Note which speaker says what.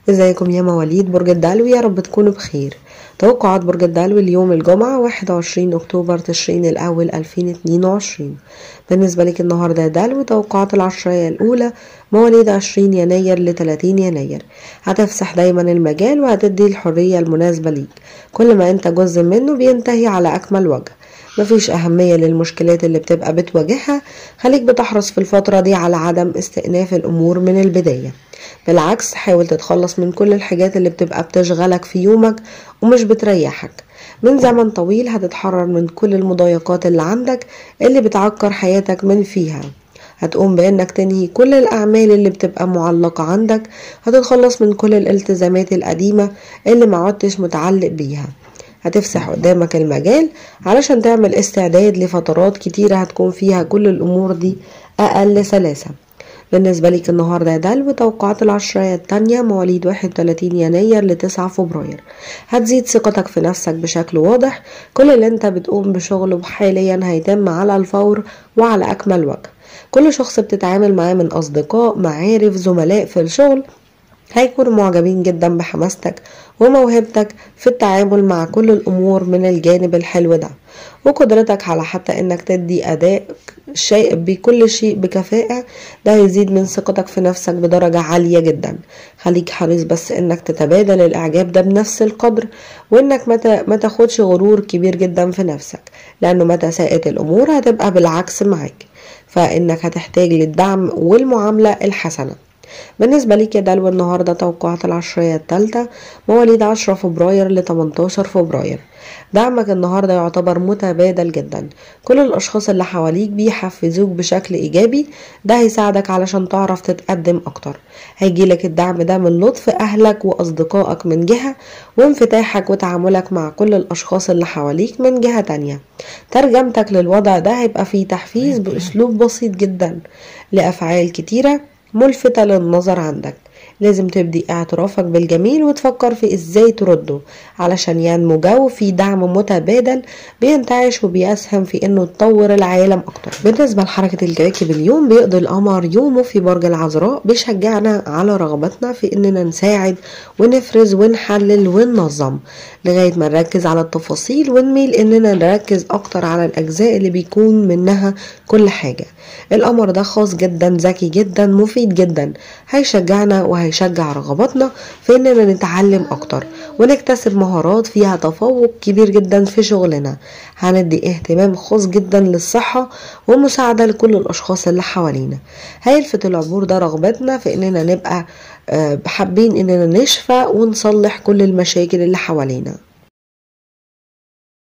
Speaker 1: ازيكم يا مواليد برج الدلو يا رب تكونوا بخير توقعات برج الدلو اليوم الجمعة 21 أكتوبر تشرين الأول 2022 بالنسبة لك النهاردة يا دلو توقعات العشرية الأولى مواليد 20 يناير ل 30 يناير هتفسح دايما المجال وهتدي الحرية المناسبة ليك كل ما انت جزء منه بينتهي على أكمل وجه مفيش أهمية للمشكلات اللي بتبقى بتواجهها خليك بتحرص في الفترة دي على عدم استئناف الأمور من البداية بالعكس حاول تتخلص من كل الحاجات اللي بتبقى بتشغلك في يومك ومش بتريحك من زمن طويل هتتحرر من كل المضايقات اللي عندك اللي بتعكر حياتك من فيها هتقوم بانك تنهي كل الاعمال اللي بتبقى معلقة عندك هتتخلص من كل الالتزامات القديمة اللي ما عدتش متعلق بيها هتفسح قدامك المجال علشان تعمل استعداد لفترات كتيرة هتكون فيها كل الامور دي اقل سلاسة بالنسبة لك النهاردة يا دلو توقعات العشرية التانية مواليد 31 يناير ل 9 فبراير هتزيد ثقتك في نفسك بشكل واضح كل اللي انت بتقوم بشغله حاليا هيتم على الفور وعلى أكمل وجه كل شخص بتتعامل معاه من أصدقاء معارف زملاء في الشغل هيكونوا معجبين جدا بحماستك وموهبتك في التعامل مع كل الأمور من الجانب الحلو ده وقدرتك على حتى انك تدي اداء شيء بكل شيء بكفاءة ده هيزيد من ثقتك في نفسك بدرجة عالية جدا خليك حريص بس انك تتبادل الاعجاب ده بنفس القدر وانك ما تاخدش غرور كبير جدا في نفسك لانه متى ساءت الامور هتبقى بالعكس معاك فانك هتحتاج للدعم والمعاملة الحسنة بالنسبة ليك يا دلو النهاردة توقعات العشرية التالتة مواليد 10 فبراير ل 18 فبراير دعمك النهاردة يعتبر متبادل جدا كل الأشخاص اللي حواليك بيحفزوك بشكل إيجابي ده هيساعدك علشان تعرف تتقدم أكتر هيجيلك الدعم ده من لطف أهلك وأصدقائك من جهة وانفتاحك وتعاملك مع كل الأشخاص اللي حواليك من جهة تانية ترجمتك للوضع ده هيبقى فيه تحفيز بأسلوب بسيط جدا لأفعال كتيرة ملفتة للنظر عندك لازم تبدي اعترافك بالجميل وتفكر في ازاي ترده علشان ينمو جو في دعم متبادل بينتعش وبيسهم في انه تطور العالم اكتر بالنسبة لحركة الكواكب اليوم بيقضي القمر يومه في برج العذراء بيشجعنا على رغبتنا في اننا نساعد ونفرز ونحلل وننظم لغاية ما نركز على التفاصيل ونميل اننا نركز اكتر على الاجزاء اللي بيكون منها كل حاجة القمر ده خاص جدا ذكي جدا مفيد جدا هيشجعنا وهيشجع رغباتنا في اننا نتعلم اكتر ونكتسب مهارات فيها تفوق كبير جدا في شغلنا هندي اهتمام خاص جدا للصحة ومساعدة لكل الاشخاص اللي حوالينا هيلفت العبور ده رغبتنا في اننا نبقى حابين اننا نشفى ونصلح كل المشاكل اللي حوالينا